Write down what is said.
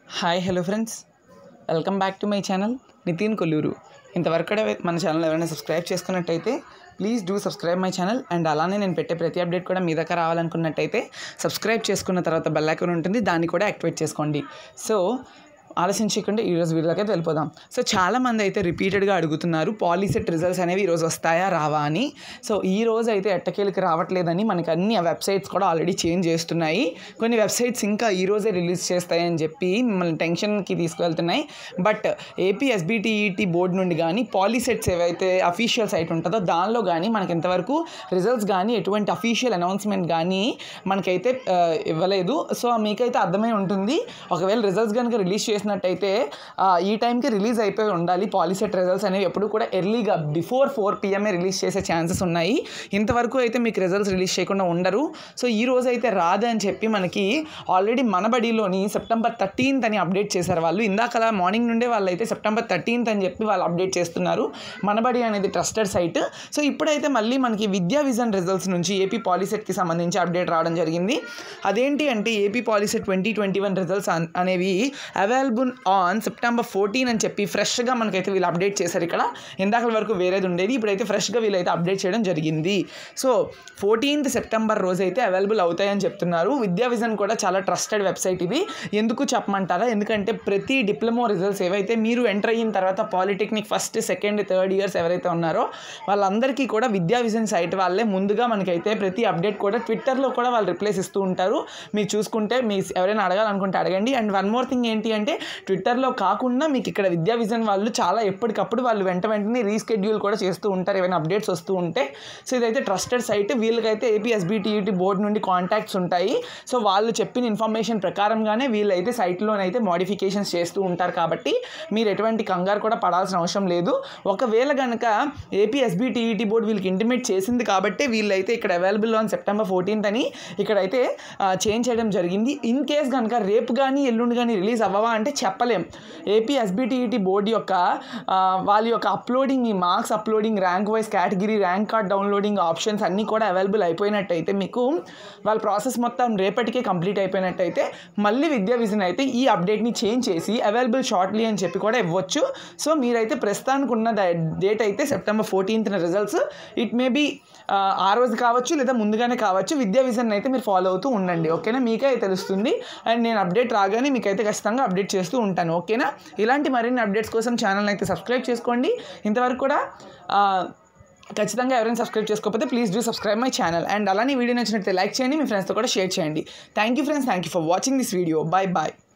hi hello friends welcome back to my channel Nitin Kolluru ఇంతవరకు కూడా మన ఛానల్ ఎవరైనా సబ్స్క్రైబ్ చేసుకున్నట్టయితే please do subscribe my channel and అలానే నేను పెట్టే ప్రతి అప్డేట్ కూడా మీ దగ్గర రావాలనుకున్నట్టయితే సబ్స్క్రైబ్ చేసుకున్న తర్వాత బెల్ ఐకాన్ ఉంటుంది దాన్ని కూడా యాక్టివేట్ చేసుకోండి సో ఆలోచించకుండా ఈరోజు వీడియోకి అయితే వెళ్ళిపోదాం సో చాలామంది అయితే రిపీటెడ్గా అడుగుతున్నారు పాలిసెట్ రిజల్ట్స్ అనేవి ఈరోజు వస్తాయా రావా అని సో ఈ రోజు అయితే ఎట్టకేలకి రావట్లేదని మనకి అన్ని వెబ్సైట్స్ కూడా ఆల్రెడీ చేంజ్ చేస్తున్నాయి కొన్ని వెబ్సైట్స్ ఇంకా ఈ రోజే రిలీజ్ చేస్తాయని చెప్పి మిమ్మల్ని టెన్షన్కి తీసుకువెళ్తున్నాయి బట్ ఏపీ ఎస్బిటిఈటి బోర్డు నుండి కానీ పాలిసెట్స్ ఏవైతే అఫీషియల్ సైట్ ఉంటుందో దానిలో కానీ మనకి ఇంతవరకు రిజల్ట్స్ కానీ ఎటువంటి అఫీషియల్ అనౌన్స్మెంట్ కానీ మనకైతే ఆ, ఇవ్వలేదు సో మీకైతే అర్థమై ఉంటుంది ఒకవేళ రిజల్ట్స్ కనుక రిలీజ్ చేసినట్టయితే ఆ, ఈ టైంకి రిలీజ్ అయిపోయి ఉండాలి పాలిసెట్ రిజల్ట్స్ అనేవి ఎప్పుడు కూడా ఎర్లీగా బిఫోర్ ఫోర్ పిఎంఏ రిలీజ్ చేసే ఛాన్సెస్ ఉన్నాయి ఇంతవరకు అయితే మీకు రిజల్ట్స్ రిలీజ్ చేయకుండా ఉండరు సో ఈ రోజు అయితే రాదని చెప్పి మనకి ఆల్రెడీ మనబడిలోని సెప్టెంబర్ థర్టీన్త్ అని అప్డేట్ చేశారు వాళ్ళు ఇందాక మార్నింగ్ నుండే వాళ్ళు అయితే సెప్టెంబర్ థర్టీన్త్ అని చెప్పి వాళ్ళు అప్డేట్ చేస్తున్నారు మనబడి అనేది ట్రస్టెడ్ సైట్ సో ఇప్పుడైతే మళ్ళీ మనకి విద్యా విజన్ రిజల్ట్స్ నుంచి ఏపీ పాలిసెట్కి సంబంధించి అప్డేట్ రావడం జరిగింది అదేంటి అంటే AP POLYCET twenty twenty one results అనేవి అవైలబుల్ ఆన్ సెప్టెంబర్ ఫోర్టీన్ అని చెప్పి ఫ్రెష్గా మనకైతే వీళ్ళు అప్డేట్ చేశారు ఇక్కడ ఇందాక వరకు వేరేది ఉండేది ఇప్పుడైతే ఫ్రెష్గా వీళ్ళైతే అప్డేట్ చేయడం జరిగింది సో ఫోర్టీన్త్ సెప్టెంబర్ రోజు అయితే అవైలబుల్ అవుతాయని చెప్తున్నారు విద్యా విజన్ కూడా చాలా ట్రస్టెడ్ వెబ్సైట్ ఇది ఎందుకు చెప్పమంటారా ఎందుకంటే ప్రతి డిప్లొమా రిజల్ట్స్ ఏవైతే మీరు ఎంటర్ అయిన తర్వాత polytechnic first second third years ఎవరైతే ఉన్నారో వాళ్ళందరికీ కూడా విద్యా విజన్ సైట్ వాళ్ళే ముందుగా మనకైతే ప్రతి అప్డేట్ కూడా ట్విట్టర్లో కూడా వాళ్ళు రిప్లైస్ ఇస్తూ ఉంటారు మీరు చూసుకుంటే మీ ఎవరైనా అడగాలనుకుంటే అడగండి అండ్ వన్ మోర్ థింగ్ ఏంటి అంటే ట్విట్టర్లో కాకుండా మీకు ఇక్కడ విద్యా విజన్ వాళ్ళు చాలా ఎప్పటికప్పుడు వాళ్ళు వెంట వెంటనే రీస్కెడ్యూల్ కూడా చేస్తూ ఉంటారు ఏమైనా అప్డేట్స్ వస్తూ ఉంటే సో ఇదైతే ట్రస్టెడ్ సైట్ వీళ్ళకైతే ఏపీ ఎస్బిటిఈటి బోర్డు నుండి కాంటాక్ట్స్ ఉంటాయి సో వాళ్ళు చెప్పిన ఇన్ఫర్మేషన్ ప్రకారంగానే వీళ్ళైతే సైట్లోనైతే మోడిఫికేషన్స్ చేస్తూ ఉంటారు కాబట్టి మీరు ఎటువంటి కంగారు కూడా పడాల్సిన అవసరం లేదు ఒకవేళ కనుక ఏపీ ఎస్బిటిఈటి బోర్డు వీళ్ళకి ఇంటిమేట్ చేసింది కాబట్టి వీళ్ళైతే ఇక్కడ అవైలబుల్ ఆన్ సెప్టెంబర్ ఫోర్టీన్త్ అని ఇక్కడైతే చేంజ్ చేయడం జరిగింది ఇన్ కేస్ కనుక రేపు కానీ ఎల్లుండి కానీ రిలీజ్ అవ్వవా అంటే చెప్పలేం ఏపీ ఎస్బిటిఈటి బోర్డు యొక్క ఆ, వాళ్ళ యొక్క అప్లోడింగ్ ఈ marks uploading rank wise category rank card downloading options అన్నీ కూడా అవైలబుల్ అయిపోయినట్టయితే మీకు వాళ్ళ ప్రాసెస్ మొత్తం రేపటికే కంప్లీట్ అయిపోయినట్టయితే మళ్ళీ విద్యా విజన్ అయితే ఈ అప్డేట్ని చేంజ్ చేసి అవైలబుల్ షార్ట్లీ అని చెప్పి కూడా ఇవ్వచ్చు సో మీరైతే ప్రస్తుతానికి ఉన్న డేట్ అయితే సెప్టెంబర్ ఫోర్టీన్త్న రిజల్ట్స్ ఇట్ మే బి ఆ రోజు కావచ్చు లేదా ముందుగానే కావచ్చు విద్యా విజన్ అయితే మీరు ఫాలో అవుతూ ఉండండి ఓకేనా మీకే తెలుస్తుంది అండ్ నేను అప్డేట్ రాగానే మీకైతే ఖచ్చితంగా అప్డేట్ చేస్తూ ఉంటాను ఓకేనా ఇలాంటి మరిన్ని అప్డేట్స్ కోసం ఛానల్ అయితే సబ్స్క్రైబ్ చేసుకోండి ఇంతవరకు కూడా ఆ, ఖచ్చితంగా ఎవరైనా సబ్స్క్రైబ్ చేసుకోకపోతే please do subscribe my channel and అలానే వీడియో నచ్చినట్లయితే లైక్ చేయండి మీ ఫ్రెండ్స్తో కూడా షేర్ చేయండి thank you friends thank you for watching this video bye bye